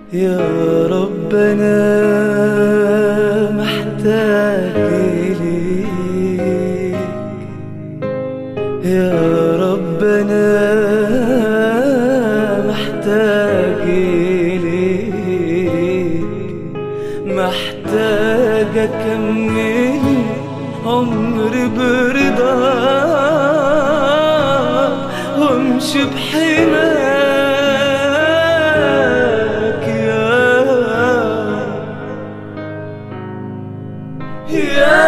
يا ربنا محتاج إليك يا ربنا محتاج إليك محتاج أكمل عمري برضاك وامشي بحماك يا يا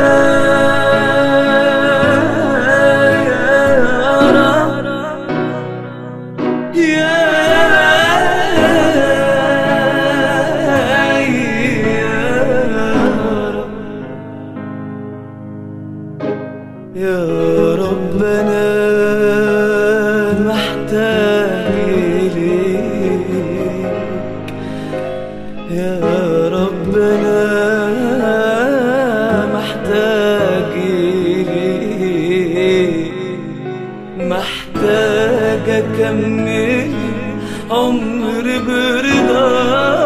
رب يا رب يا ربنا محتاج إليك يا ربنا محتاج إليك محتاج أكمل عمري برضاك